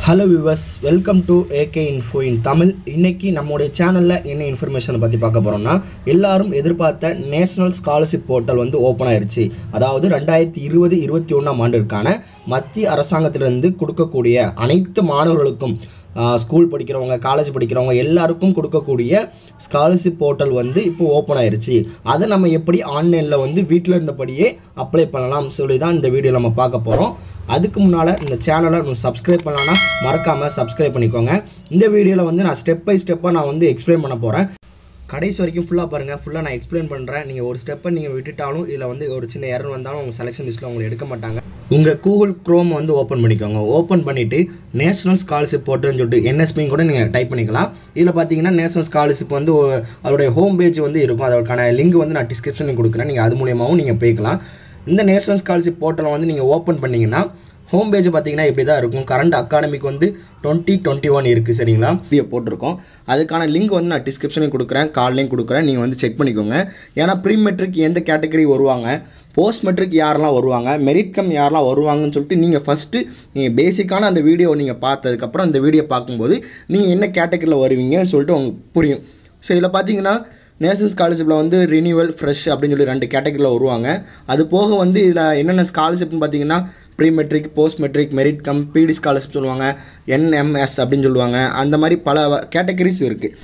hello viewers welcome to AK info in Tamil இன்னைக்கு நம்மளுடைய சேனலில் என்ன இன்ஃபர்மேஷனை பற்றி பார்க்க போகிறோம்னா எல்லாரும் எதிர்பார்த்த நேஷனல் ஸ்காலர்ஷிப் போர்ட்டல் வந்து ஓப்பன் ஆயிருச்சு அதாவது ரெண்டாயிரத்தி இருபது இருபத்தி ஒன்றாம் ஆண்டிற்கான மத்திய அரசாங்கத்திலிருந்து கொடுக்கக்கூடிய அனைத்து மாணவர்களுக்கும் ஸ்கூல் படிக்கிறவங்க காலேஜ் படிக்கிறவங்க எல்லாருக்கும் கொடுக்கக்கூடிய ஸ்காலர்ஷிப் போர்ட்டல் வந்து இப்போ ஓப்பன் ஆயிருச்சு அதை நம்ம எப்படி ஆன்லைனில் வந்து வீட்டில் இருந்தபடியே அப்ளை பண்ணலாம் சொல்லி தான் இந்த வீடியோ நம்ம பார்க்க போகிறோம் அதுக்கு முன்னால் இந்த சேனலை இன்னும் சப்ஸ்கிரைப் பண்ணலான்னா மறக்காமல் சப்ஸ்கிரைப் பண்ணிக்கோங்க இந்த வீடியோவில் வந்து நான் ஸ்டெப் பை ஸ்டெப்பாக நான் வந்து எக்ஸ்பிளைன் பண்ண போகிறேன் கடைசி வரைக்கும் ஃபுல்லாக பாருங்கள் ஃபுல்லாக நான் எக்ஸ்பிளைன் பண்ணுறேன் நீங்கள் ஒரு ஸ்டெப்பை நீங்கள் விட்டுட்டாலும் இதில் வந்து ஒரு சின்ன எரர் வந்தாலும் உங்கள் செலெக்ஷன் லிஸ்ட்டில் உங்களை எடுக்க மாட்டாங்க உங்கள் கூகுள் க்ரோம் வந்து ஓப்பன் பண்ணிக்கோங்க ஓப்பன் பண்ணிவிட்டு நேஷனல் ஸ்காலர்ஷிப் போர்ட்டல்னு சொல்லிட்டு என்எஸ்பியும் கூட நீங்கள் டைப் பண்ணிக்கலாம் இதில் பார்த்தீங்கன்னா நேஷனல் ஸ்காலர்ஷிப் வந்து ஒ- அதோடைய ஹோம் பேஜ் வந்து இருக்கும் அதற்கான லிங்க் வந்து நான் டிஸ்கிரிப்ஷனில் கொடுக்குறேன் நீங்கள் அது மூலியமாகவும் நீங்கள் போய்க்கலாம் இந்த நேஷனல் ஸ்காலர்ஷிப் போர்ட்டலை வந்து நீங்கள் ஓப்பன் பண்ணிங்கன்னா ஹோம் பேஜ் பார்த்தீங்கன்னா இப்படி தான் இருக்கும் கரண்ட் அகாடமிக் வந்து டுவெண்ட்டி டுவெண்ட்டி ஒன் இருக்குது சரிங்களா வீடியோ போட்டிருக்கோம் அதுக்கான லிங்க் வந்து நான் டிஸ்கிரிப்ஷனையும் கொடுக்குறேன் கால்லையும் கொடுக்குறேன் நீங்கள் வந்து செக் பண்ணிக்கோங்க ஏன்னா ப்ரீ மெட்ரிக் எந்த கேட்டகரி வருவாங்க போஸ்ட் மெட்ரிக் யாரெல்லாம் வருவாங்க மெரிட் கம் யாரெல்லாம் வருவாங்கன்னு சொல்லிட்டு நீங்கள் ஃபஸ்ட்டு நீங்கள் பேசிக்கான அந்த வீடியோ நீங்கள் பார்த்ததுக்கப்புறம் அந்த வீடியோ பார்க்கும்போது நீங்கள் என்ன கேட்டகரியில் வருவீங்கன்னு சொல்லிட்டு உங்களுக்கு புரியும் ஸோ இதில் பார்த்தீங்கன்னா நேஷனல் ஸ்காலர்ஷிப்பில் வந்து ரினியூவல் ஃப்ரெஷ் அப்படின்னு சொல்லி ரெண்டு கேட்டகரியில் வருவாங்க அது போக வந்து இதில் என்னென்ன ஸ்காலர்ஷிப்னு பார்த்தீங்கன்னா pre matric post matric merit cum பிடி ஸ்காலர்ஷிப் சொல்லுவாங்க என்எம்எஸ் அப்படின்னு சொல்லுவாங்க அந்த மாதிரி பல கேட்டகரிஸ் இருக்குது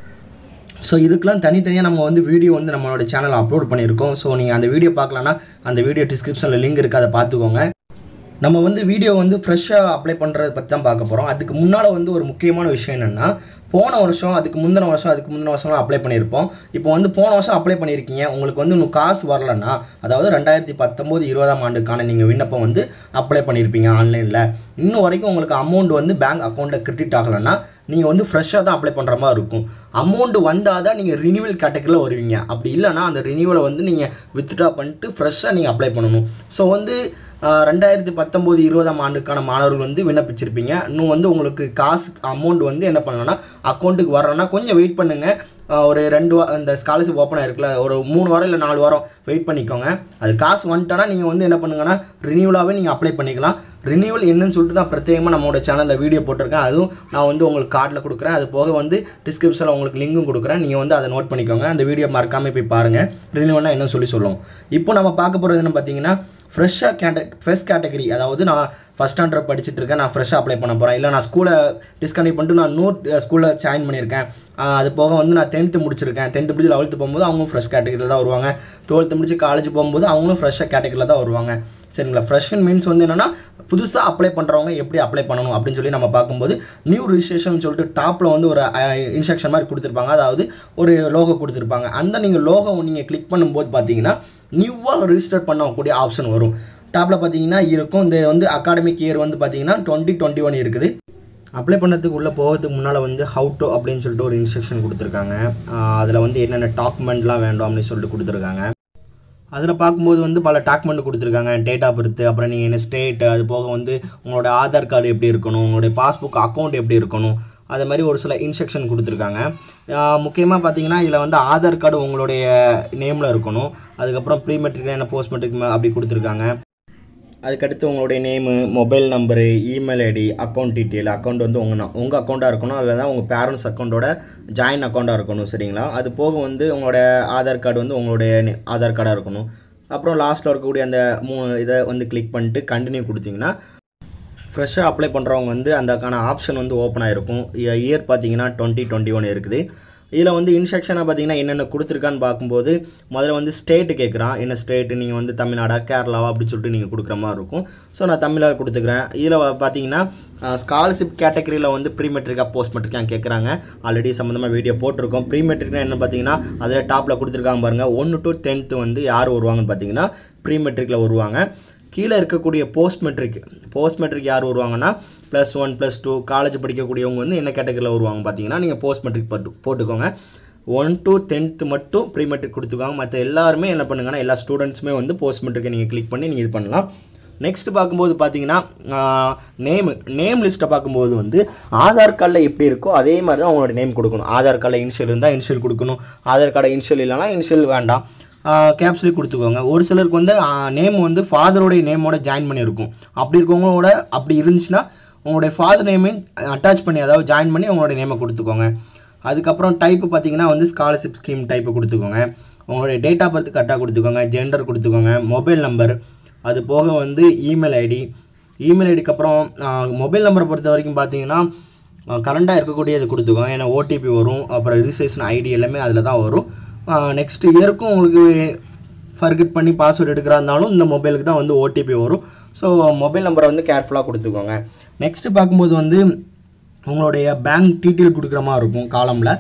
ஸோ இதுக்கெலாம் தனித்தனியாக நம்ம வந்து வீடியோ வந்து நம்மளோட சேனலில் அப்லோட் பண்ணியிருக்கோம் ஸோ நீங்கள் அந்த வீடியோ பார்க்கலன்னா அந்த வீடியோ டிஸ்கிரிப்ஷனில் லிங்க் இருக்குது அதை பார்த்துக்கோங்க நம்ம வந்து வீடியோ வந்து ஃப்ரெஷ்ஷாக அப்ளை பண்ணுறத பற்றி தான் பார்க்க போகிறோம் அதுக்கு முன்னால் வந்து ஒரு முக்கியமான விஷயம் என்னென்னா போன வருஷம் அதுக்கு முந்தின வருஷம் அதுக்கு முந்தின வருஷம்லாம் அப்ளை பண்ணியிருப்போம் இப்போ வந்து போன வருஷம் அப்ளை பண்ணியிருக்கீங்க உங்களுக்கு வந்து இன்னும் காசு வரலன்னா அதாவது ரெண்டாயிரத்தி பத்தொம்போது இருபதாம் ஆண்டுக்கான நீங்கள் விண்ணப்பம் வந்து அப்ளை பண்ணியிருப்பீங்க ஆன்லைனில் இன்னும் வரைக்கும் உங்களுக்கு அமௌண்ட் வந்து பேங்க் அக்கௌண்ட்டில் கிரெடிட் ஆகலைன்னா நீங்கள் வந்து ஃப்ரெஷ்ஷாக தான் அப்ளை பண்ணுற மாதிரி இருக்கும் அமௌண்ட் வந்தால் தான் நீங்கள் ரினியூவல் கேட்டகரியில் வருவீங்க அப்படி இல்லைன்னா அந்த ரினியூவலை வந்து நீங்கள் வித்ட்ரா பண்ணிட்டு ஃப்ரெஷ்ஷாக நீங்கள் அப்ளை பண்ணணும் ஸோ வந்து ஆஹ், ரெண்டாயிரத்தி பத்தொம்போது இருபதாம் ஆண்டுக்கான மாணவர்கள் வந்து விண்ணப்பிச்சிருப்பீங்க இன்னும் வந்து உங்களுக்கு காசு அமௌண்ட் வந்து என்ன பண்ணலாம்னா அக்கௌண்ட்டுக்கு வரலன்னா கொஞ்சம் வெயிட் பண்ணுங்கள் ஆஹ், ஒரு ரெண்டு வா இந்த ஸ்காலர்ஷிப் ஓப்பன் ஆயிருக்குல்ல ஒரு மூணு வாரம் இல்லை நாலு வாரம் வெயிட் பண்ணிக்கோங்க அது காசு வந்துட்டோன்னா நீங்கள் வந்து என்ன பண்ணுங்கன்னா ரினியூவலாகவே நீங்கள் அப்ளை பண்ணிக்கலாம் ரினியூவல் என்னன்னு சொல்லிட்டு நான் பிரத்யேகமாக நம்மளோட சேனலில் வீடியோ போட்டிருக்கேன் அதுவும் நான் வந்து உங்களுக்கு கார்டில் கொடுக்குறேன் அது போக வந்து டிஸ்கிரிப்ஷனில் உங்களுக்கு லிங்கும் கொடுக்குறேன் நீங்கள் வந்து அதை நோட் பண்ணிக்கோங்க அந்த வீடியோ மறக்காமல் போய் பாருங்கள் ரினியூவல்னா என்ன சொல்லி சொல்லுவோம் இப்போ நம்ம பார்க்க போகிறது என்ன பார்த்தீங்கன்னா ஃப்ரெஷ்ஷாக கேட்ட ஃபர்ஸ்ட் கேட்டகரி அதாவது நான் ஃபஸ்ட் ஸ்டாண்டர்ட் படிச்சுட்டு இருக்கேன் நான் ஃப்ரெஷ்ஷாக அப்ளை பண்ண போகிறேன் இல்லை நான் ஸ்கூலை டிஸ்கண்டியூ பண்ணிட்டு நான் நோட் ஸ்கூலில் ஜாயின் பண்ணியிருக்கேன் ஆஹ் அது போக வந்து நான் டென்த்து முடிச்சிருக்கேன் டென்த்து முடிச்சு லெவல்த்து போகும்போது அவங்களும் ஃப்ரெஷ் கேட்டகரியில் தான் வருவாங்க டுவெல்த்து முடிச்சு காலேஜ் போகும்போது அவங்களும் ஃப்ரெஷ்ஷாக கேட்டகரியில் தான் வருவாங்க சரிங்களா ஃப்ரெஷ்ஷன் மீன்ஸ் வந்து என்னென்னா புதுசாக அப்ளை பண்ணுறவங்க எப்படி அப்ளை பண்ணணும் அப்படின்னு சொல்லி நம்ம பார்க்கும்போது நியூ ரிஜிஸ்ட்ரேஷன் சொல்லிட்டு டாப்பில் வந்து ஒரு இன்ஸ்ட்ரக்ஷன் மாதிரி கொடுத்துருப்பாங்க அதாவது ஒரு லோகோ கொடுத்துருப்பாங்க அந்த நீங்கள் லோகோ நீங்கள் கிளிக் பண்ணும்போது பார்த்தீங்கன்னா நியூவாக ரிஜிஸ்டர் பண்ணக்கூடிய ஆப்ஷன் வரும் டாப்பில் பார்த்தீங்கன்னா இருக்கும் இந்த வந்து அகாடமிக் இயர் வந்து பார்த்தீங்கன்னா டுவெண்ட்டி டுவெண்ட்டி ஒன் இருக்குது அப்ளை பண்ணதுக்கு உள்ளே போகிறதுக்கு முன்னால் வந்து ஹவு டு அப்படின்னு சொல்லிட்டு ஒரு இன்ஸ்ட்ரக்ஷன் கொடுத்துருக்காங்க அதில் வந்து என்னென்ன டாக்குமெண்ட்லாம் வேண்டும் அப்படின்னு சொல்லிட்டு கொடுத்துருக்காங்க அதில் பார்க்கும்போது வந்து பல டாக்குமெண்ட் கொடுத்துருக்காங்க டேட் ஆஃப் பர்த் அப்புறம் நீங்கள் என்ன ஸ்டேட் அது போக வந்து உங்களோட ஆதார் கார்டு எப்படி இருக்கணும் உங்களுடைய பாஸ்புக் அக்கௌண்ட் எப்படி இருக்கணும் அது மாதிரி ஒரு சில இன்ஸ்ட்ரக்ஷன் கொடுத்துருக்காங்க முக்கியமாக பார்த்தீங்கன்னா இதில் வந்து ஆதார் கார்டு உங்களுடைய நேமில் இருக்கணும் அதுக்கப்புறம் ப்ரீ மெட்ரிக் என்ன போஸ்ட் மெட்ரிக் அப்படி கொடுத்துருக்காங்க அதுக்கடுத்து உங்களுடைய name mobile number email ID account detail account வந்து உங்கள் உங்கள் அக்கௌண்ட்டாக இருக்கணும் அதில் தான் உங்கள் பேரண்ட்ஸ் அக்கௌண்ட்டோட ஜாயின் அக்கௌண்ட்டாக இருக்கணும் சரிங்களா அது போக வந்து உங்களோட ஆதார் கார்டு வந்து உங்களுடைய நே- ஆதார் கார்டாக இருக்கணும் அப்புறம் லாஸ்ட்டில் இருக்கக்கூடிய அந்த மூணு இதை வந்து கிளிக் பண்ணிட்டு கண்டினியூ கொடுத்தீங்கன்னா ஃப்ரெஷ்ஷாக அப்ளை பண்ணுறவங்க வந்து அந்தக்கான ஆப்ஷன் வந்து ஓப்பன் ஆகிருக்கும் இயர் பார்த்தீங்கன்னா டுவெண்ட்டி டுவெண்ட்டி ஒன் இருக்குது இதில் வந்து இன்ஸ்ட்ரக்ஷனாக பார்த்தீங்கன்னா என்னென்ன கொடுத்துருக்கான்னு பார்க்கும்போது முதல்ல வந்து ஸ்டேட்டு கேட்குறான் என்ன ஸ்டேட்டு நீங்கள் வந்து தமிழ்நாடா கேரளாவா அப்படின்னு சொல்லிட்டு நீங்கள் கொடுக்குற மாதிரி இருக்கும் ஸோ நான் தமிழாக கொடுத்துக்கிறேன் இதில் பார்த்தீங்கன்னா ஸ்காலர்ஷிப் கேட்டகரியில் வந்து ப்ரீ மெட்ரிக்கா போஸ்ட் மெட்ரிக்கா கேட்குறாங்க ஆல்ரெடி சம்மந்தமாக வீடியோ போட்டிருக்கோம் ப்ரீ மெட்ரிக்னா என்ன பார்த்தீங்கன்னா அதில் டாப்பில் கொடுத்துருக்காங்க பாருங்கள் ஒன்று டு டென்த்து வந்து யார் வருவாங்கன்னு பார்த்தீங்கன்னா ப்ரீ மெட்ரிக்கில் வருவாங்க கீழே இருக்கக்கூடிய போஸ்ட் மெட்ரிக் போஸ்ட் மெட்ரிக் யார் வருவாங்கன்னா plus one plus two college படிக்கக்கூடியவங்க வந்து என்ன கேட்டகரியில் வருவாங்க பார்த்தீங்கன்னா நீங்கள் போஸ்ட் மெட்ரிக் போட்டு போட்டுக்கோங்க ஒன் டு டென்த்து மட்டும் ப்ரீ மெட்ரிக் கொடுத்துக்கோங்க மற்ற எல்லாருமே என்ன பண்ணுங்கன்னா எல்லா ஸ்டூடெண்ட்ஸுமே வந்து போஸ்ட் மெட்ரிக்கை நீங்கள் கிளிக் பண்ணி நீங்கள் இது பண்ணலாம் நெக்ஸ்ட் பார்க்கும்போது பார்த்தீங்கன்னா நேமு நேம் லிஸ்ட்டை பார்க்கும்போது வந்து ஆதார் கார்டில் எப்படி இருக்கோ அதே மாதிரி தான் அவங்களோட நேம் கொடுக்கணும் ஆதார் கார்டில் இனிஷியல் இருந்தால் இனிஷியல் கொடுக்கணும் ஆதார் கார்டில் இனிஷியல் இல்லைனா இனிஷியல் வேண்டாம் கேப்ஸ்லேயே கொடுத்துக்கோங்க ஒரு சிலருக்கு வந்து நேம் வந்து ஃபாதரோடைய நேமோட ஜாயின் பண்ணியிருக்கும் அப்படி இருக்கவங்களோட அப்படி இருந்துச்சுன்னா உங்களுடைய ஃபாதர் நேமையும் அட்டாச் பண்ணி அதாவது ஜாயின் பண்ணி உங்களுடைய நேமை கொடுத்துக்கோங்க அதுக்கப்புறம் டைப்பு பார்த்தீங்கன்னா வந்து ஸ்காலர்ஷிப் ஸ்கீம் டைப்பு கொடுத்துக்கோங்க உங்களுடைய டேட் ஆஃப் பர்த் கரெக்டாக கொடுத்துக்கோங்க ஜெண்டர் கொடுத்துக்கோங்க மொபைல் நம்பர் அது போக வந்து இமெயில் ஐடி இமெயில் ஐடிக்கு அப்புறம் மொபைல் நம்பரை பொறுத்த வரைக்கும் பார்த்தீங்கன்னா கரண்டாக இருக்கக்கூடியது கொடுத்துக்கோங்க ஏன்னா ஓடிபி வரும் அப்புறம் ரிஜிஸ்ட்ரேஷன் ஐடி எல்லாமே அதில் தான் வரும் நெக்ஸ்ட் இயருக்கும் உங்களுக்கு ஃபர்கெட் பண்ணி பாஸ்வேர்டு எடுக்கிறா இருந்தாலும் இந்த மொபைலுக்கு தான் வந்து ஓடிபி வரும் ஸோ மொபைல் நம்பரை வந்து கேர்ஃபுல்லாக கொடுத்துக்கோங்க நெக்ஸ்ட்டு பார்க்கும்போது வந்து உங்களுடைய பேங்க் டீட்டெயில் கொடுக்குற மாதிரி இருக்கும் காலமில்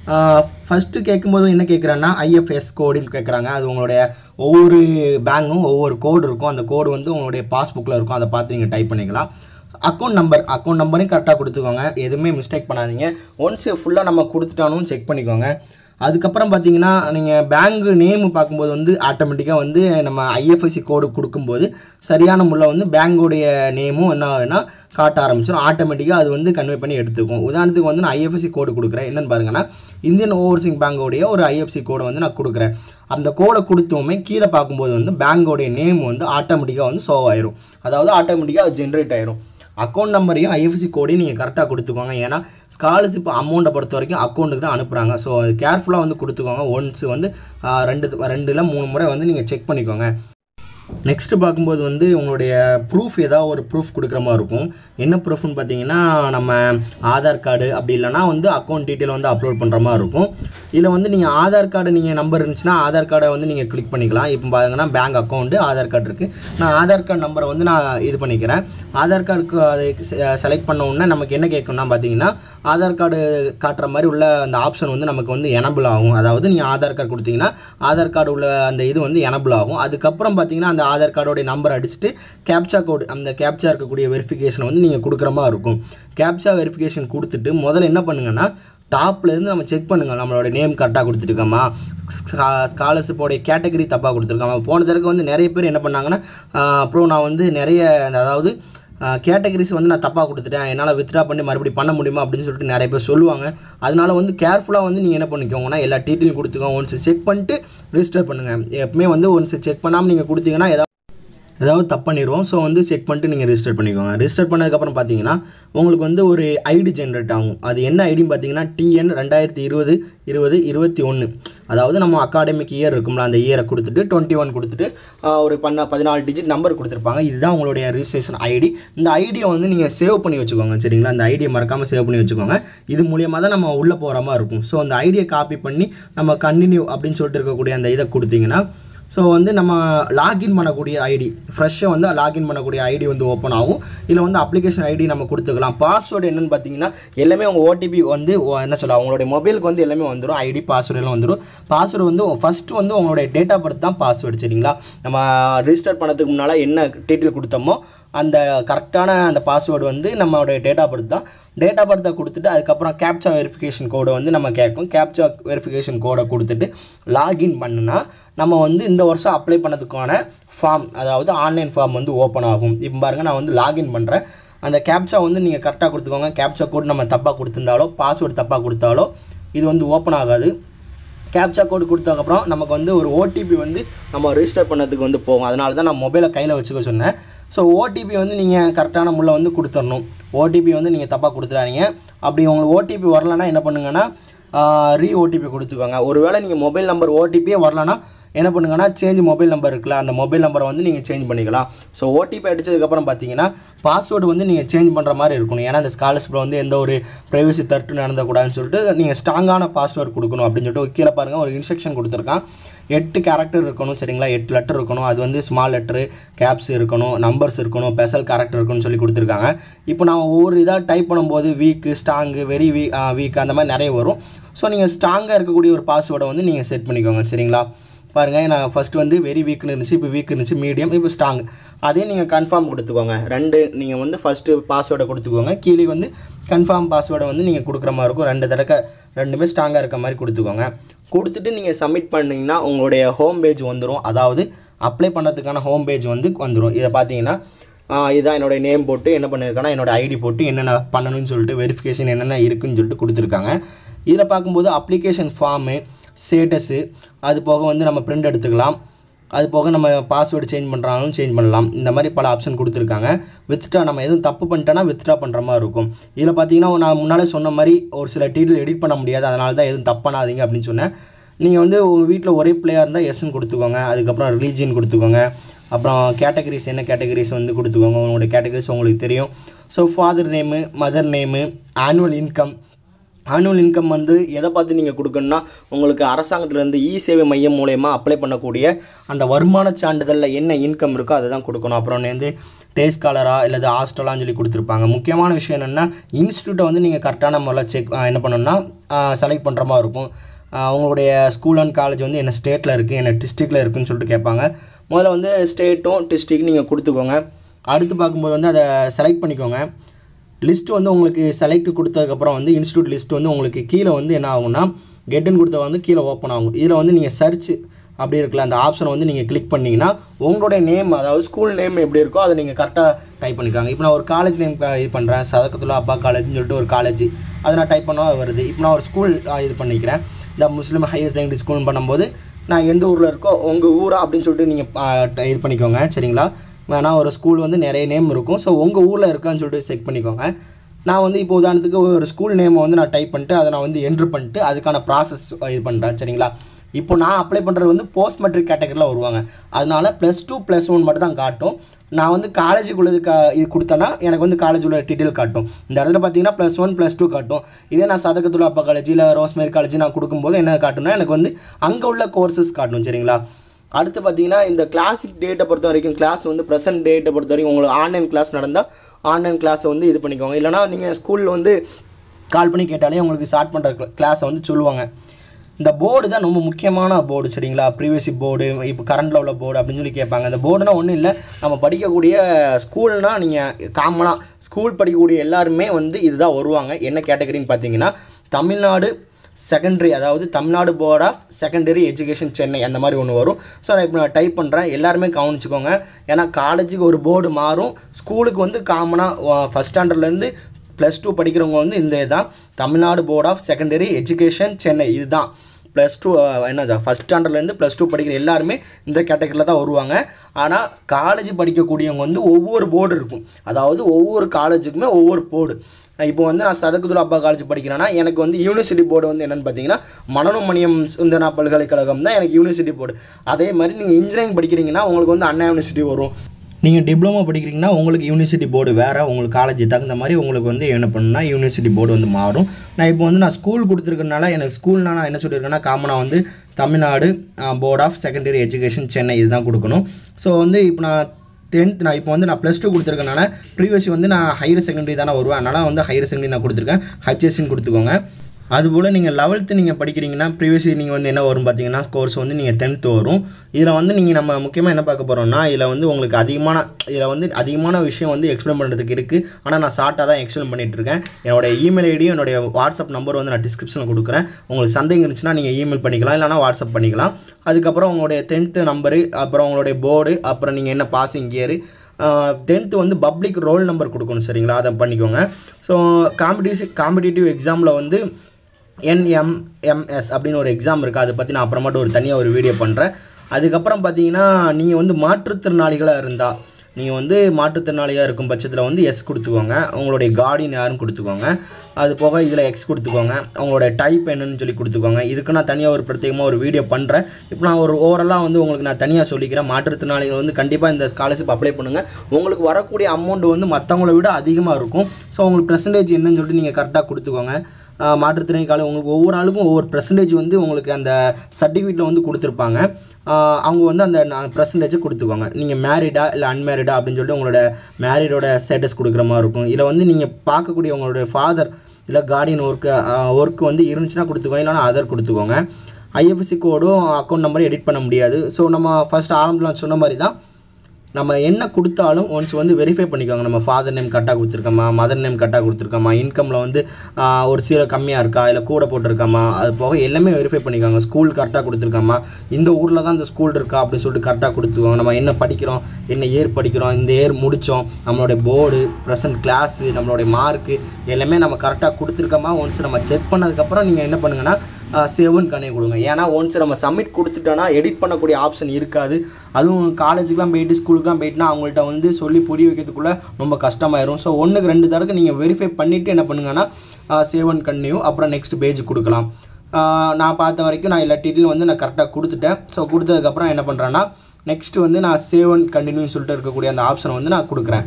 ஃபஸ்ட்டு கேட்கும்போது என்ன கேட்குறேன்னா ஐஎஃப்எஸ் கோடுன்னு கேட்குறாங்க அது உங்களுடைய ஒவ்வொரு பேங்கும் ஒவ்வொரு கோடு இருக்கும் அந்த கோடு வந்து உங்களுடைய பாஸ்புக்கில் இருக்கும் அதை பார்த்து நீங்கள் டைப் பண்ணிக்கலாம் அக்கௌண்ட் நம்பர் அக்கௌண்ட் நம்பரையும் கரெக்டாக கொடுத்துக்கோங்க எதுவுமே மிஸ்டேக் பண்ணாதீங்க ஒன்ஸ் ஃபுல்லாக நம்ம கொடுத்துட்டானும் செக் பண்ணிக்கோங்க அதுக்கப்புறம் பார்த்தீங்கன்னா நீங்கள் பேங்க் நேம் பார்க்கும்போது வந்து ஆட்டோமேட்டிக்காக வந்து நம்ம ஐஎஃப்எஸ்சி கோடு கொடுக்கும்போது சரியான முள்ள வந்து பேங்கோடைய நேமும் என்ன ஆகுதுன்னா காட்ட ஆரம்பிச்சிடும் ஆட்டோமேட்டிக்காக அது வந்து கன்வே பண்ணி எடுத்துக்கும் உதாரணத்துக்கு வந்து நான் ஐஎஃப்எஸ்சி கோடு கொடுக்குறேன் என்னென்னு பாருங்கன்னா இந்தியன் ஓவர்சிங் பேங்கோடைய ஒரு ஐஎஃப்சி கோடை வந்து நான் கொடுக்குறேன் அந்த கோடை கொடுத்தோமே கீழே பார்க்கும்போது வந்து பேங்கோடைய நேம் வந்து ஆட்டோமேட்டிக்காக வந்து ஷோ ஆயிரும் அதாவது ஆட்டோமேட்டிக்காக அது ஜென்ரேட் ஆயிரும் அக்கௌண்ட் நம்பரையும் ஐஎஃப்சி கோடையும் நீங்கள் கரெக்டாக கொடுத்துக்கோங்க ஏன்னா ஸ்காலர்ஷிப் அமௌண்ட்டை பொறுத்த வரைக்கும் அக்கௌண்ட்டுக்கு தான் அனுப்புகிறாங்க ஸோ அது கேர்ஃபுல்லாக வந்து கொடுத்துக்கோங்க ஒன்ஸ் வந்து ஆ, ரெண்டு ரெண்டுல மூணு முறை வந்து நீங்கள் செக் பண்ணிக்கோங்க நெக்ஸ்ட்டு பார்க்கும்போது வந்து உங்களுடைய ப்ரூஃப் ஏதாவது ஒரு ப்ரூஃப் கொடுக்குற மாதிரி இருக்கும் என்ன ப்ரூஃப்னு பார்த்தீங்கன்னா நம்ம ஆதார் கார்டு அப்படி இல்லைனா வந்து அக்கௌண்ட் டீட்டெயில் வந்து அப்லோட் பண்ணுற மாதிரி இருக்கும் இதில் வந்து நீங்கள் ஆதார் கார்டு நீங்கள் நம்பர் இருந்துச்சுன்னா ஆதார் கார்டை வந்து நீங்கள் கிளிக் பண்ணிக்கலாம் இப்போ பாருங்கன்னா பேங்க் அக்கௌண்ட்டு ஆதார் கார்டு இருக்குது நான் ஆதார் கார்டு நம்பரை வந்து நான் இது பண்ணிக்கிறேன் ஆதார் கார்டுக்கு அதை செலக்ட் பண்ண உடனே நமக்கு என்ன கேட்கும்னா பார்த்தீங்கன்னா ஆதார் கார்டு காட்டுற மாதிரி உள்ள அந்த ஆப்ஷன் வந்து நமக்கு வந்து எனபிள் ஆகும் அதாவது நீங்கள் ஆதார் கார்டு கொடுத்தீங்கன்னா ஆதார் கார்டு உள்ள அந்த இது வந்து எனபிள் ஆகும் அதுக்கப்புறம் பார்த்தீங்கன்னா அந்த ஆதார் கார்டோடைய நம்பர் அடிச்சுட்டு கேப்சா கோடு அந்த கேப்சா இருக்கக்கூடிய வெரிஃபிகேஷன் வந்து நீங்கள் கொடுக்குற மாதிரி இருக்கும் கேப்சா வெரிஃபிகேஷன் கொடுத்துட்டு முதல்ல என்ன பண்ணுங்கன்னா டாப்ல இருந்து நம்ம செக் பண்ணுங்க நம்மளோட நேம் கரெக்டாக கொடுத்துருக்கோமா ஸ்காலர்ஷிப்போடைய கேட்டகரி தப்பாக கொடுத்துருக்காமா போன தடவை வந்து நிறைய பேர் என்ன பண்ணாங்கன்னா ஆஹ் அப்புறம் நான் வந்து நிறைய அந்த அதாவது கேட்டகரிஸ் வந்து நான் தப்பாக கொடுத்துட்டேன் என்னால் வித்ட்ரா பண்ணி மறுபடியும் பண்ண முடியுமா அப்படின்னு சொல்லிட்டு நிறைய பேர் சொல்லுவாங்க அதனால வந்து கேர்ஃபுல்லாக வந்து நீங்கள் என்ன பண்ணிக்கோங்கன்னா எல்லா டீட்டெயிலும் கொடுத்துக்கோங்க ஒன்ஸ் செக் பண்ணிட்டு ரிஜிஸ்டர் பண்ணுங்கள் எப்பவுமே வந்து ஒன்ஸ் செக் பண்ணாமல் நீங்கள் கொடுத்தீங்கன்னா ஏதாவது ஏதாவது தப்பு பண்ணிடுவோம் ஸோ வந்து செக் பண்ணிட்டு நீங்கள் ரிஜிஸ்டர் பண்ணிக்கோங்க ரிஜிஸ்டர் பண்ணதுக்கப்புறம் பார்த்தீங்கன்னா உங்களுக்கு வந்து ஒரு ஐடி ஜென்ரேட் ஆகும் அது என்ன ஐடின்னு பார்த்தீங்கன்னா டிஎன் ரெண்டாயிரத்தி இருபது இருபது இருபத்தி ஒன்று அதாவது நம்ம அகாடமிக் இயர் இருக்கும்ல அந்த இயரை கொடுத்துட்டு டுவெண்ட்டி ஒன் கொடுத்துட்டு ஆஹ், ஒரு பண்ண பதினாலு டிஜிட் நம்பர் கொடுத்துருப்பாங்க இதுதான் உங்களுடைய ரிஜிஸ்ட்ரேஷன் ஐடி இந்த ஐடியை வந்து நீங்கள் சேவ் பண்ணி வச்சுக்கோங்க சரிங்களா அந்த ஐடியை மறக்காமல் சேவ் பண்ணி வச்சுக்கோங்க இது மூலியமாக தான் நம்ம உள்ளே போகிற மாதிரி இருக்கும் ஸோ அந்த ஐடியை காப்பி பண்ணி நம்ம கண்டினியூ அப்படின்னு சொல்லிட்டு இருக்கக்கூடிய அந்த இதை கொடுத்தீங்கன்னா ஸோ வந்து நம்ம லாகின் பண்ணக்கூடிய ஐடி ஃப்ரெஷ்ஷாக வந்து லாகின் பண்ணக்கூடிய ஐடி வந்து ஓப்பன் ஆகும் இதில் வந்து அப்ளிகேஷன் ஐடி நம்ம கொடுத்துக்கலாம் பாஸ்வேர்டு என்னன்னு பார்த்தீங்கன்னா எல்லாமே உங்கள் ஓடிபி வந்து ஓ- என்ன சொல்ல உங்களுடைய மொபைலுக்கு வந்து எல்லாமே வந்துடும் ஐடி பாஸ்வேர்டு எல்லாம் வந்துடும் பாஸ்வேர்டு வந்து ஃபஸ்ட்டு வந்து உங்களுடைய டேட் ஆஃப் பர்த் தான் பாஸ்வேர்டு சரிங்களா நம்ம ரிஜிஸ்டர் பண்ணதுக்கு முன்னால் என்ன டீட்டெயில் கொடுத்தோமோ அந்த கரெக்டான அந்த பாஸ்வேர்டு வந்து நம்மளுடைய டேட் ஆஃப் பர்த் தான் டேட் ஆஃப் பர்த்தை கொடுத்துட்டு அதுக்கப்புறம் கேப்சா வெரிஃபிகேஷன் கோடை வந்து நம்ம கேட்கும் கேப்சா வெரிஃபிகேஷன் கோடை கொடுத்துட்டு லாகின் பண்ணுனா நம்ம வந்து இந்த வருஷம் அப்ளை பண்ணதுக்கான ஃபார்ம் அதாவது ஆன்லைன் ஃபார்ம் வந்து ஓப்பன் ஆகும் இப்போ பாருங்கள் நான் வந்து லாகின் பண்ணுறேன் அந்த கேப்சா வந்து நீங்கள் கரெக்டாக கொடுத்துக்கோங்க கேப்சா கோட் நம்ம தப்பாக கொடுத்துருந்தாலோ பாஸ்வேர்டு தப்பாக கொடுத்தாலோ இது வந்து ஓப்பன் ஆகாது கேப்சா கோடு கொடுத்ததுக்கப்புறம் நமக்கு வந்து ஒரு ஓடிபி வந்து நம்ம ரிஜிஸ்டர் பண்ணதுக்கு வந்து போகும் அதனால தான் நான் மொபைலை கையில் வச்சுக்க சொன்னேன் ஸோ ஓடிபி வந்து நீங்கள் கரெக்டான முள்ள வந்து கொடுத்துடணும் ஓடிபி வந்து நீங்கள் தப்பாக கொடுத்துறாதீங்க அப்படி உங்களுக்கு ஓடிபி வரலன்னா என்ன பண்ணுங்கன்னா ரீ ஓடிபி கொடுத்துக்கோங்க ஒருவேளை நீங்கள் மொபைல் நம்பர் ஓடிபியே வரலன்னா என்ன பண்ணுங்கன்னா சேஞ்ச் மொபைல் நம்பர் இருக்குல்ல அந்த மொபைல் நம்பரை வந்து நீங்கள் சேஞ்ச் பண்ணிக்கலாம் ஸோ ஓடிபி அடிச்சதுக்கப்புறம் பார்த்தீங்கன்னா பாஸ்வேர்டு வந்து நீங்கள் சேஞ்ச் பண்ணுற மாதிரி இருக்கணும் ஏன்னா இந்த ஸ்காலர்ஷிப்பில் வந்து எந்த ஒரு ப்ரைவசி தட்டு நடந்தக்கூடாதுன்னு சொல்லிட்டு நீங்கள் ஸ்ட்ராங்கான பாஸ்வேர்டு கொடுக்கணும் அப்படின்னு சொல்லிட்டு கீழே பாருங்கள் ஒரு இன்ஸ்ட்ரக்ஷன் கொடுத்துருக்கான் எட்டு கேரக்டர் இருக்கணும் சரிங்களா எட்டு லெட்டர் இருக்கணும் அது வந்து ஸ்மால் லெட்டரு கேப்ஸ் இருக்கணும் நம்பர்ஸ் இருக்கணும் ஸ்பெஷல் கேரக்டர் இருக்கணும்னு சொல்லி கொடுத்துருக்காங்க இப்போ நான் ஒவ்வொரு இதாக டைப் பண்ணும்போது weak strong very we weak அந்த மாதிரி நிறைய வரும் ஸோ நீங்கள் ஸ்ட்ராங்காக இருக்கக்கூடிய ஒரு பாஸ்வேர்டை வந்து நீங்கள் செட் பண்ணிக்கோங்க சரிங்களா பாருங்கள் நான் ஃபஸ்ட் வந்து வெரி வீக்னு இருந்துச்சு இப்போ வீக் இருந்துச்சு மீடியம் இப்போ ஸ்ட்ராங் அதே நீங்கள் கன்ஃபார்ம் கொடுத்துக்கோங்க ரெண்டு நீங்கள் வந்து ஃபஸ்ட்டு பாஸ்வேர்டை கொடுத்துக்கோங்க கீழே வந்து கன்ஃபார்ம் பாஸ்வேர்டை வந்து நீங்கள் கொடுக்குற மாதிரி இருக்கும் ரெண்டு தடவை ரெண்டுமே ஸ்ட்ராங்காக இருக்க மாதிரி கொடுத்துக்கோங்க கொடுத்துட்டு நீங்கள் சப்மிட் பண்ணிங்கன்னா உங்களுடைய ஹோம் பேஜ் வந்துடும் அதாவது அப்ளை பண்ணுறதுக்கான ஹோம் பேஜ் வந்து வந்துடும் இதை பார்த்தீங்கன்னா ஆஹ் இதான் என்னோட நேம் போட்டு என்ன பண்ணியிருக்கேன்னா என்னோட ஐடி போட்டு என்னென்ன பண்ணணும்னு சொல்லிட்டு வெரிஃபிகேஷன் என்னென்ன இருக்குன்னு சொல்லிட்டு கொடுத்துருக்காங்க இதில் பார்க்கும்போது அப்ளிகேஷன் ஃபார்மு ஸ்டேட்டஸு அது போக வந்து நம்ம பிரிண்ட் எடுத்துக்கலாம் அது போக நம்ம பாஸ்வேர்டு சேஞ்ச் பண்ணுறாலும் சேஞ்ச் பண்ணலாம் இந்த மாதிரி பல ஆப்ஷன் கொடுத்துருக்காங்க வித்ட்ரா நம்ம எதுவும் தப்பு பண்ணிட்டோன்னா வித்ட்ரா பண்ணுற மாதிரி இருக்கும் இதில் பார்த்தீங்கன்னா நான் முன்னாலே சொன்ன மாதிரி ஒரு சில டீட்டெயில் எடிட் பண்ண முடியாது அதனால தான் எதுவும் தப்பு பண்ணாதீங்க அப்படின்னு சொன்னேன் நீங்கள் வந்து உங்கள் வீட்டில் ஒரே பிள்ளையாக இருந்தால் எஸ்ன்னு கொடுத்துக்கோங்க அதுக்கப்புறம் ரிலீஜியன் கொடுத்துக்கோங்க அப்புறம் கேட்டகரிஸ் என்ன கேட்டகரிஸ் வந்து கொடுத்துக்கோங்க உங்களோட கேட்டகரிஸ் உங்களுக்கு தெரியும் so father name mother name annual income annual income வந்து எதை பார்த்து நீங்கள் கொடுக்கணும்னா உங்களுக்கு அரசாங்கத்திலேருந்து இ சேவை மையம் மூலயமா அப்ளை பண்ணக்கூடிய அந்த வருமான சான்றிதழில் என்ன இன்கம் இருக்கோ அதை தான் கொடுக்கணும் அப்புறம் வந்து டே ஸ்காலரா இல்லது ஹாஸ்டலான்னு சொல்லி கொடுத்துருப்பாங்க முக்கியமான விஷயம் என்னென்னா இன்ஸ்டியூட்டை வந்து நீங்கள் கரெக்டான முறையில் செக் என்ன பண்ணணும்னா செலக்ட் பண்ணுற மாதிரி இருக்கும் ஆஹ் உங்களுடைய ஸ்கூல் அண்ட் காலேஜ் வந்து என்ன ஸ்டேட்டில் இருக்குது என்ன டிஸ்ட்ரிக்டில் இருக்குன்னு சொல்லிட்டு கேட்பாங்க முதல்ல வந்து ஸ்டேட்டும் டிஸ்ட்ரிக்ட் நீங்கள் கொடுத்துக்கோங்க அடுத்து பார்க்கும்போது வந்து அதை செலக்ட் பண்ணிக்கோங்க லிஸ்ட் வந்து உங்களுக்கு செலக்ட் கொடுத்ததுக்கப்புறம் வந்து இன்ஸ்டியூட் லிஸ்ட் வந்து உங்களுக்கு கீழே வந்து என்ன ஆகும்னா கெட்டுன்னு கொடுத்த வந்து கீழே ஓப்பன் ஆகும் இதில் வந்து நீங்கள் சர்ச் அப்படி இருக்குல்ல அந்த ஆப்ஷனை வந்து நீங்கள் கிளிக் பண்ணிங்கன்னா உங்களுடைய நேம் அதாவது ஸ்கூல் நேம் எப்படி இருக்கோ அதை நீங்கள் கரெக்டாக டைப் பண்ணிக்காங்க இப்போ நான் ஒரு காலேஜ் நேம் இது பண்ணுறேன் சதக்கத்துல அப்பா காலேஜ்னு சொல்லிட்டு ஒரு காலேஜ் அதை நான் டைப் பண்ணால் அது வருது இப்போ நான் ஒரு ஸ்கூல் இது பண்ணிக்கிறேன் இந்த முஸ்லீம் ஹையர் செகண்டரி ஸ்கூல்னு பண்ணும்போது நான் எந்த ஊரில் இருக்கோ உங்கள் ஊரா அப்படின்னு சொல்லிட்டு நீங்கள் இது பண்ணிக்கோங்க சரிங்களா வேணா ஒரு ஸ்கூல் வந்து நிறைய நேம் இருக்கும் ஸோ உங்கள் ஊரில் இருக்கான்னு சொல்லிட்டு செக் பண்ணிக்கோங்க நான் வந்து இப்போ உதாரணத்துக்கு ஒரு ஸ்கூல் நேமை வந்து நான் டைப் பண்ணிட்டு அதை நான் வந்து என்ட்ரு பண்ணிட்டு அதுக்கான ப்ராசஸ் இது பண்ணுறேன் சரிங்களா இப்போ நான் அப்ளை பண்ணுறது வந்து போஸ்ட் மெட்ரிக் கேட்டகரியில் வருவாங்க அதனால ப்ளஸ் டூ ப்ளஸ் ஒன் மட்டும் தான் காட்டும் நான் வந்து காலேஜுக்குள்ளது கா இது கொடுத்தேன்னா எனக்கு வந்து காலேஜ் உள்ள டீட்டெயில் காட்டும் இந்த இடத்துல பார்த்தீங்கன்னா ப்ளஸ் ஒன் ப்ளஸ் டூ காட்டும் இதே நான் சதகத்துள்ள அப்பா காலேஜ் இல்லை ரோஸ்மேரி காலேஜ் நான் கொடுக்கும்போது என்ன காட்டும்னா எனக்கு வந்து அங்கே உள்ள கோர்சஸ் காட்டும் சரிங்களா அடுத்து பார்த்தீங்கன்னா இந்த கிளாசிக் டேட்டை பொறுத்த வரைக்கும் கிளாஸ் வந்து ப்ரெசன்ட் டேட்டை பொறுத்த வரைக்கும் உங்களுக்கு ஆன்லைன் கிளாஸ் நடந்தால் ஆன்லைன் கிளாஸை வந்து இது பண்ணிக்கோங்க இல்லைனா நீங்கள் ஸ்கூலில் வந்து கால் பண்ணி கேட்டாலே உங்களுக்கு ஸ்டார்ட் பண்ணுற கிளாஸை வந்து சொல்லுவாங்க இந்த போர்டு தான் ரொம்ப முக்கியமான போர்டு சரிங்களா ப்ரீவியஸி போர்டு இப்போ கரண்டில் உள்ள போர்டு அப்படின்னு சொல்லி கேட்பாங்க இந்த போர்டுனா ஒன்றும் இல்லை நம்ம படிக்கக்கூடிய ஸ்கூல்னால் நீங்கள் காமனாக ஸ்கூல் படிக்கக்கூடிய எல்லாருமே வந்து இதுதான் வருவாங்க என்ன கேட்டகரின்னு பார்த்தீங்கன்னா தமிழ்நாடு செகண்டரி அதாவது Tamil Nadu board of secondary education Chennai அந்த மாதிரி ஒன்று வரும் ஸோ நான் இப்போ நான் டைப் பண்ணுறேன் எல்லாருமே கவனிச்சுக்கோங்க ஏன்னா காலேஜுக்கு ஒரு போர்டு மாறும் ஸ்கூலுக்கு வந்து காமனாக ஃபஸ்ட் ஸ்டாண்டர்ட்லேருந்து ப்ளஸ் டூ படிக்கிறவங்க வந்து இந்த இதுதான் Tamil Nadu board of secondary education Chennai இதுதான் ப்ளஸ் டூ என்னது ஃபஸ்ட் ஸ்டாண்டர்ட்லேருந்து ப்ளஸ் டூ படிக்கிற எல்லாருமே இந்த கேட்டகரியில் தான் வருவாங்க ஆனால் காலேஜ் படிக்கக்கூடியவங்க வந்து ஒவ்வொரு போர்டு இருக்கும் அதாவது ஒவ்வொரு காலேஜுக்குமே ஒவ்வொரு போர்டு இப்போ வந்து நான் சதகுதுல அப்பா காலேஜ் படிக்கிறேன்னா எனக்கு வந்து யூனிவர்சிட்டி போர்டு வந்து என்னென்னு பார்த்தீங்கன்னா மனோன்மணியம் சுந்தரா பல்கலைக்கழகம் தான் எனக்கு யூனிவர்சிட்டி போர்டு அதே மாதிரி நீங்கள் இன்ஜினியரிங் படிக்கிறீங்கன்னா உங்களுக்கு வந்து அண்ணா யூனிவர்சிட்டி வரும் நீங்கள் டிப்ளமோ படிக்கிறீங்கன்னா உங்களுக்கு யூனிவர்சிட்டி போர்டு வேறு உங்களுக்கு காலேஜ் தகுந்த மாதிரி உங்களுக்கு வந்து என்ன பண்ணுன்னா யூனிவர்சிட்டி போர்டு வந்து மாறும் நான் இப்போ வந்து நான் ஸ்கூல் கொடுத்துருக்கனால எனக்கு ஸ்கூல்னா நான் என்ன சொல்லியிருக்கேன்னா காமனாக வந்து Tamil Nadu board of secondary education Chennai இதுதான் கொடுக்கணும் ஸோ வந்து இப்போ நான் டென்த் நான் இப்போ வந்து நான் ப்ளஸ் டூ கொடுத்துருக்கனால ப்ரீவியஸ் வந்து நான் ஹையர் செகண்டரி தானே வருவேன் அதனால் வந்து ஹையர் செகண்டரி நான் கொடுத்துருக்கேன் ஹச்எஸ்சின்னு கொடுத்துக்கோங்க அதுபோல் நீங்கள் லெவல்த்து நீங்கள் படிக்கிறீங்கன்னா ப்ரீவியஸ் நீங்கள் வந்து என்ன வரும் பார்த்தீங்கன்னா கோர்ஸ் வந்து நீங்கள் டென்த்து வரும் இதில் வந்து நீங்கள் நம்ம முக்கியமாக என்ன பார்க்க போகிறோம்னா இதில் வந்து உங்களுக்கு அதிகமான இதில் வந்து அதிகமான விஷயம் வந்து எக்ஸ்பிளைன் பண்ணுறதுக்கு இருக்குது ஆனால் நான் ஷார்ட்டாக தான் எக்ஸ்பிளைன் பண்ணிட்டு இருக்கேன் என்னோட இமெயில் ஐடியும் என்னுடைய வாட்ஸ்அப் நம்பர் வந்து நான் டிஸ்கிரிப்ஷனில் கொடுக்குறேன் உங்களுக்கு சந்தேகம் இருந்துச்சுன்னா நீங்கள் இமெயில் பண்ணிக்கலாம் இல்லைனா வாட்ஸ்அப் பண்ணிக்கலாம் அதுக்கப்புறம் உங்களுடைய டென்த்து நம்பரு அப்புறம் உங்களுடைய போர்டு அப்புறம் நீங்கள் என்ன பாசிங் இயரு டென்த்து வந்து பப்ளிக் ரோல் நம்பர் கொடுக்கணும் சரிங்களா அதை பண்ணிக்கோங்க ஸோ காம்படிஷன் காம்படிட்டிவ் எக்ஸாமில் வந்து என்எம்எம்எஸ் அப்படின்னு ஒரு எக்ஸாம் இருக்குது அதை பற்றி நான் அப்புறமாட்டு ஒரு தனியாக ஒரு வீடியோ பண்ணுறேன் அதுக்கப்புறம் பார்த்தீங்கன்னா நீங்கள் வந்து மாற்றுத்திறனாளிகளாக இருந்தால் நீங்கள் வந்து மாற்றுத்திறனாளியாக இருக்கும் பட்சத்தில் வந்து எஸ் கொடுத்துக்கோங்க உங்களுடைய கார்டியன் யாருன்னு கொடுத்துக்கோங்க அது போக இதில் எக்ஸ் கொடுத்துக்கோங்க உங்களோட டைப் என்னன்னு சொல்லி கொடுத்துக்கோங்க இதுக்கு நான் தனியாக ஒரு பிரத்யேகமாக ஒரு வீடியோ பண்ணுறேன் இப்போ நான் ஒரு ஓவராலாக வந்து உங்களுக்கு நான் தனியாக சொல்லிக்கிறேன் மாற்றுத்திறனாளிகள் வந்து கண்டிப்பாக இந்த ஸ்காலர்ஷிப் அப்ளை பண்ணுங்கள் உங்களுக்கு வரக்கூடிய அமௌண்ட் வந்து மற்றவங்கள விட அதிகமாக இருக்கும் ஸோ உங்களுக்கு பெர்சன்டேஜ் என்னன்னு சொல்லிட்டு நீங்கள் கரெக்டாக கொடுத்துக்கோங்க ஆஹ் மாற்றுத்திறனாளி உங்களுக்கு ஒவ்வொரு ஆளுக்கும் ஒவ்வொரு பெர்சன்டேஜ் வந்து உங்களுக்கு அந்த சர்டிஃபிகேட்டில் வந்து கொடுத்துருப்பாங்க ஆஹ் அவங்க வந்து அந்த பெர்சன்டேஜை கொடுத்துக்கோங்க நீங்கள் மேரிடா இல்லை அன்மேரிடா அப்படின்னு சொல்லிட்டு உங்களோட மேரிடோட ஸ்டேட்டஸ் கொடுக்குற மாதிரி இருக்கும் இதில் வந்து நீங்கள் பார்க்கக்கூடிய உங்களுடைய ஃபாதர் இல்லை கார்டியன் ஒர்க்கு ஒர்க் வந்து இருந்துச்சுன்னா கொடுத்துக்கோங்க இல்லைனா அதர் கொடுத்துக்கோங்க ஐஎஃப்எஸ்சி கோடும் அக்கௌண்ட் நம்பரும் எடிட் பண்ண முடியாது ஸோ நம்ம ஃபஸ்ட் ஆரம்பத்தில் சொன்ன மாதிரி தான் நம்ம என்ன கொடுத்தாலும் ஒன்ஸ் வந்து வெரிஃபை பண்ணிக்கோங்க நம்ம ஃபாதர் நேம் கரெக்டாக கொடுத்துருக்கோமா மதர் நேம் கரெக்டாக கொடுத்துருக்கோமா இன்கமில் வந்து ஆஹ், ஒரு சீரோ கம்மியாக இருக்கா இல்லை கூட போட்டிருக்காமா அது போக எல்லாமே வெரிஃபை பண்ணிக்கோங்க ஸ்கூல் கரெக்டாக கொடுத்துருக்காமா இந்த ஊரில் தான் இந்த ஸ்கூல் இருக்கா அப்படின்னு சொல்லிட்டு கரெக்டாக கொடுத்துக்கோங்க நம்ம என்ன படிக்கிறோம் என்ன இயர் படிக்கிறோம் இந்த இயர் முடித்தோம் நம்மளுடைய போர்டு ப்ரெசன்ட் கிளாஸு நம்மளுடைய மார்க்கு எல்லாமே நம்ம கரெக்டாக கொடுத்துருக்கோமா ஒன்ஸ் நம்ம செக் பண்ணதுக்கப்புறம் நீங்கள் என்ன பண்ணுங்கன்னா சேவ்னு கண்ணே கொடுங்க ஏன்னா ஒன்ஸ் நம்ம சப்மிட் கொடுத்துட்டோன்னா எடிட் பண்ணக்கூடிய ஆப்ஷன் இருக்காது அதுவும் காலேஜுக்குலாம் போயிட்டு ஸ்கூலுக்குலாம் போயிட்டுனா அவங்கள்ட்ட வந்து சொல்லி புரிய வைக்கிறதுக்குள்ளே ரொம்ப கஷ்டமாயிரும் ஸோ ஒன்றுக்கு ரெண்டு தடவை நீங்கள் வெரிஃபை பண்ணிவிட்டு என்ன பண்ணுங்கன்னா சேவன் கண்ணியூ அப்புறம் நெக்ஸ்ட் பேஜ் கொடுக்கலாம் ஆஹ் நான் பார்த்த வரைக்கும் நான் எல்லா டீட்டெயிலும் வந்து நான் கரெக்டாக கொடுத்துட்டேன் ஸோ கொடுத்ததுக்கப்புறம் என்ன பண்ணுறேன்னா நெக்ஸ்ட் வந்து நான் சேவ் அண்ட் கண்டினியூ சொல்லிட்டு இருக்கக்கூடிய அந்த ஆப்ஷனை வந்து நான் கொடுக்குறேன்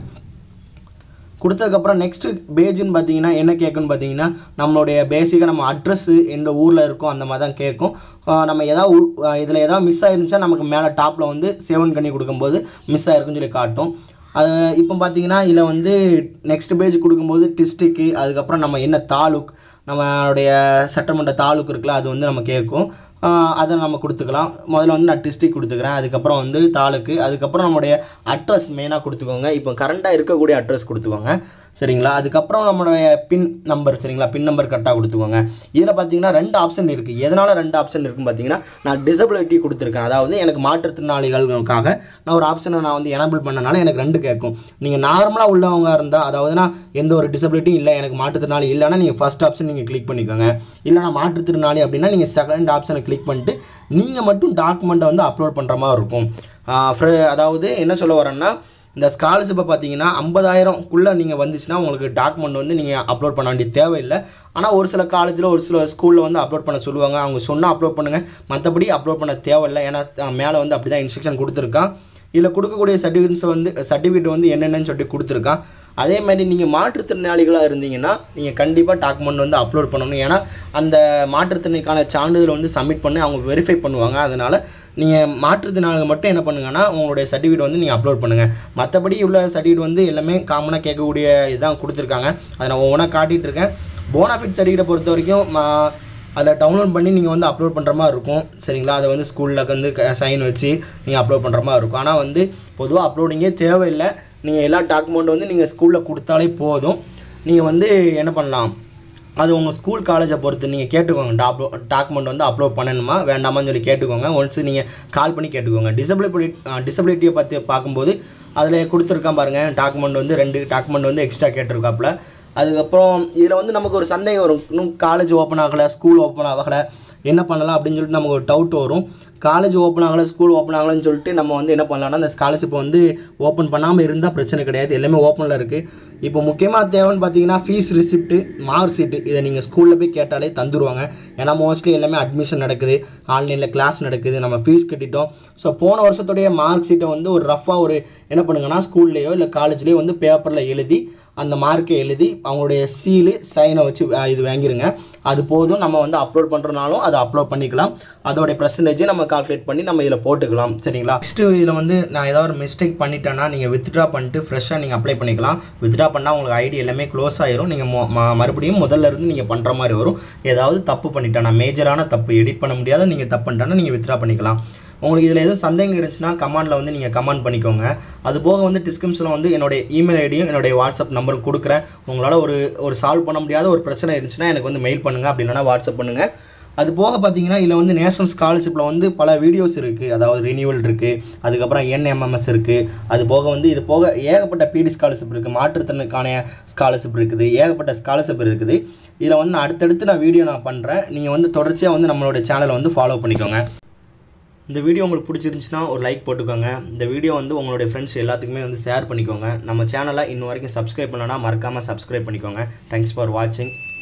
கொடுத்ததுக்கப்புறம் நெக்ஸ்ட்டு பேஜுன்னு பார்த்தீங்கன்னா என்ன கேட்குன்னு பார்த்தீங்கன்னா நம்மளுடைய பேசிக்காக நம்ம அட்ரஸ்ஸு எந்த ஊரில் இருக்கோ அந்த மாதிரி தான் கேட்கும் ஆஹ் நம்ம எதாவது இதில் எதாவது மிஸ் ஆயிருந்துச்சா நமக்கு மேலே டாப்பில் வந்து சேவன் பண்ணி கொடுக்கும்போது மிஸ் ஆயிருக்குன்னு சொல்லி காட்டும் அது இப்போ பார்த்தீங்கன்னா இதில் வந்து நெக்ஸ்ட் பேஜ் கொடுக்கும்போது டிஸ்ட்ரிக்கு அதுக்கப்புறம் நம்ம என்ன தாலுக் நம்மளுடைய சட்டமன்ற தாலுக் இருக்குல்ல அது வந்து நம்ம கேட்கும் ஆஹ் அதை நம்ம கொடுத்துக்கலாம் முதல்ல வந்து நான் டிஸ்ட்ரிக் கொடுத்துக்கிறேன் அதுக்கப்புறம் வந்து தாலுக்கு அதுக்கப்புறம் நம்மளுடைய அட்ரஸ் மெயினாக கொடுத்துக்கோங்க இப்போ கரண்ட்டாக இருக்கக்கூடிய அட்ரஸ் கொடுத்துக்கோங்க சரிங்களா அதுக்கப்புறம் நம்மளுடைய பின் நம்பர் சரிங்களா பின் நம்பர் கரெக்டாக கொடுத்துக்கோங்க இதில் பார்த்தீங்கன்னா ரெண்டு ஆப்ஷன் இருக்குது எதனால் ரெண்டு ஆப்ஷன் இருக்குன்னு பார்த்தீங்கன்னா நான் டிசபிலிட்டி கொடுத்துருக்கேன் அதாவது எனக்கு மாற்றுத்திறனாளிகளுக்காக நான் ஒரு ஆப்ஷனை நான் வந்து எனபிள் பண்ணனால எனக்கு ரெண்டு கேட்கும் நீங்கள் நார்மலாக உள்ளவங்க இருந்தால் அதாவதுனா எந்த ஒரு டிசபிலிட்டியும் இல்லை எனக்கு மாற்றுத்திறனாளி இல்லைன்னா நீங்கள் ஃபஸ்ட் ஆப்ஷன் நீங்கள் கிளிக் பண்ணிக்கோங்க இல்லைனா மாற்றுத்திறனாளி அப்படின்னா நீங்கள் செகண்ட் ஆப்ஷனை கிளிக் பண்ணிட்டு நீங்கள் மட்டும் டாக்குமெண்ட்டை வந்து அப்லோட் பண்ணுற மாதிரி இருக்கும் ஆஹ் fr- அதாவது என்ன சொல்ல வரேன்னா இந்த ஸ்காலர்ஷிப்பை பார்த்தீங்கன்னா ஐம்பதாயிரம்குள்ளே நீங்கள் வந்துச்சுன்னா உங்களுக்கு டாக்குமெண்ட் வந்து நீங்கள் அப்லோட் பண்ண வேண்டிய தேவையில்லை ஆனால் ஒரு சில காலேஜில் ஒரு சில ஸ்கூலில் வந்து அப்லோட் பண்ண சொல்லுவாங்க அவங்க சொன்னால் அப்லோட் பண்ணுங்கள் மற்றபடி அப்லோட் பண்ண தேவையில்லை ஏன்னா அஹ், மேலே வந்து அப்படி தான் இன்ஸ்ட்ரக்ஷன் கொடுத்துருக்கான் இதில் கொடுக்கக்கூடிய சர்டிஃபிகேட்ஸ் வந்து சர்டிஃபிகேட் வந்து என்னென்னு சொல்லி கொடுத்துருக்கான் அதே மாதிரி நீங்கள் மாற்றுத்திறனாளிகளாக இருந்தீங்கன்னா நீங்கள் கண்டிப்பாக டாக்குமெண்ட் வந்து அப்லோட் பண்ணணும் ஏன்னா அந்த மாற்றுத்திறனுக்கான சான்றிதழ் வந்து சப்மிட் பண்ணி அவங்க வெரிஃபை பண்ணுவாங்க அதனால் நீங்கள் மாற்றுத்திறனாளிகள் மட்டும் என்ன பண்ணுங்கன்னா உங்களுடைய சர்டிஃபிகேட் வந்து நீங்கள் அப்லோட் பண்ணுங்கள் மற்றபடி உள்ள சர்டிஃபிகேட் வந்து எல்லாமே காமனாக கேட்கக்கூடிய இதான் கொடுத்துருக்காங்க அதை நான் ஒவ்வொன்றா காட்டிகிட்டு இருக்கேன் போனாஃபிட் சர்டிஃபிகேட்டை பொறுத்த வரைக்கும் மா- அதை டவுன்லோட் பண்ணி நீங்கள் வந்து அப்லோட் பண்ணுற மாதிரி இருக்கும் சரிங்களா அதை வந்து ஸ்கூலில் வந்து சைன் வச்சு நீங்கள் அப்லோட் பண்ணுற மாதிரி இருக்கும் ஆனால் வந்து பொதுவாக அப்லோடிங்கே தேவையில்லை நீங்கள் எல்லா டாக்குமெண்ட் வந்து நீங்கள் ஸ்கூலில் கொடுத்தாலே போதும் நீங்கள் வந்து என்ன பண்ணலாம் அது உங்கள் ஸ்கூல் காலேஜை பொறுத்து நீங்கள் கேட்டுக்கோங்க டாப்லோ டாக்குமெண்ட் வந்து அப்லோட் பண்ணணுமா வேண்டாமான்னு சொல்லி கேட்டுக்கோங்க ஒன்ஸ் நீங்கள் கால் பண்ணி கேட்டுக்கோங்க டிசபிலிட்டி டிசபிலிட்டியை பற்றி பார்க்கும்போது அதில் கொடுத்துருக்கான் பாருங்கள் டாக்குமெண்ட் வந்து ரெண்டு டாக்குமெண்ட் வந்து எக்ஸ்ட்ரா கேட்டிருக்காப்புல அதுக்கப்புறம் இதில் வந்து நமக்கு ஒரு சந்தேகம் வரும் இன்னும் காலேஜ் ஓப்பன் ஆகலை ஸ்கூல் ஓப்பன் ஆகலை என்ன பண்ணலாம் அப்படின்னு சொல்லிட்டு நமக்கு ஒரு டவுட் வரும் காலேஜ் ஓப்பன் ஆகலை ஸ்கூல் ஓப்பன் ஆகலைன்னு சொல்லிட்டு நம்ம வந்து என்ன பண்ணலாம்னா அந்த ஸ்காலர்ஷிப்பை வந்து ஓப்பன் பண்ணாமல் இருந்தால் பிரச்சனை கிடையாது எல்லாமே ஓப்பனில் இருக்குது இப்போ முக்கியமாக தேவைன்னு பார்த்தீங்கன்னா ஃபீஸ் ரிசிப்ட்டு மார்க் ஷீட்டு இதை நீங்கள் ஸ்கூலில் போய் கேட்டாலே தந்துருவாங்க ஏன்னா மோஸ்ட்லி எல்லாமே அட்மிஷன் நடக்குது ஆன்லைனில் கிளாஸ் நடக்குது நம்ம ஃபீஸ் கட்டிட்டோம் ஸோ போன வருஷத்துடைய மார்க் ஷீட்டை வந்து ஒரு ரஃபாக ஒரு என்ன பண்ணுங்கன்னா ஸ்கூல்லையோ இல்லை காலேஜ்லேயோ வந்து பேப்பரில் எழுதி அந்த மார்க்கை எழுதி அவங்களுடைய சீலு சைனை வச்சு அஹ், இது வாங்கிருங்க அது போதும் நம்ம வந்து அப்லோட் பண்ணுறனாலும் அதை அப்லோட் பண்ணிக்கலாம் அதோடைய பர்சன்டேஜை நம்ம கால்குலேட் பண்ணி நம்ம இதில் போட்டுக்கலாம் சரிங்களா நெக்ஸ்ட்டு இதில் வந்து நான் ஏதாவது ஒரு மிஸ்டேக் பண்ணிட்டேன்னா நீங்கள் வித்ட்ரா பண்ணிட்டு ஃப்ரெஷ்ஷாக நீங்கள் அப்ளை பண்ணிக்கலாம் வித்ட்ரா பண்ணால் உங்களுக்கு ஐடி எல்லாமே க்ளோஸ் ஆயிரும் நீங்கள் மொ- ம- மறுபடியும் முதல்ல இருந்து நீங்கள் பண்ணுற மாதிரி வரும் ஏதாவது தப்பு பண்ணிட்டேன்னா மேஜரான தப்பு எடிட் பண்ண முடியாத நீங்கள் தப்பு பண்ணிட்டேன்னா நீங்கள் வித்ட்ரா பண்ணிக்கலாம் உங்களுக்கு இதில் எதுவும் சந்தேகம் இருந்துச்சுன்னா கமெண்டில் வந்து நீங்கள் கமெண்ட் பண்ணிக்கோங்க அது போக வந்து டிஸ்கிரிப்ஷனில் வந்து என்னுடைய இமெயில் ஐடியும் என்னுடைய வாட்ஸ்அப் நம்பரும் கொடுக்குறேன் உங்களால் ஒரு ஒரு சால்வ் பண்ண முடியாத ஒரு பிரச்சனை இருந்துச்சுன்னா எனக்கு வந்து மெயில் பண்ணுங்கள் அப்படி இல்லைனா வாட்ஸ்அப் பண்ணுங்கள் அது போக பார்த்தீங்கன்னா இதில் வந்து நேஷனல் ஸ்காலர்ஷிப்பில் வந்து பல வீடியோஸ் இருக்குது அதாவது ரினியூவல் இருக்குது அதுக்கப்புறம் என்எம்எம்எஸ் இருக்குது அது போக வந்து இது போக ஏகப்பட்ட பிடி ஸ்காலர்ஷிப் இருக்குது மாற்றுத்திறனுக்கான ஸ்காலர்ஷிப் இருக்குது ஏகப்பட்ட ஸ்காலர்ஷிப் இருக்குது இதில் வந்து நான் அடுத்தடுத்து நான் வீடியோ நான் பண்ணுறேன் நீங்கள் வந்து தொடர்ச்சியாக வந்து நம்மளோட சேனலை வந்து ஃபாலோ பண்ணிக்கோங்க இந்த வீடியோ உங்களுக்கு பிடிச்சிருந்துச்சுன்னா ஒரு லைக் போட்டுக்கோங்க இந்த வீடியோ வந்து உங்களுடைய ஃப்ரெண்ட்ஸ் எல்லாத்துக்குமே வந்து ஷேர் பண்ணிக்கோங்க நம்ம சேனலை இன்ன வரைக்கும் சப்ஸ்கிரைப் பண்ணலன்னா மறக்காமல் சப்ஸ்கிரைப் பண்ணிக்கோங்க தேங்க்ஸ் ஃபார் வாட்சிங்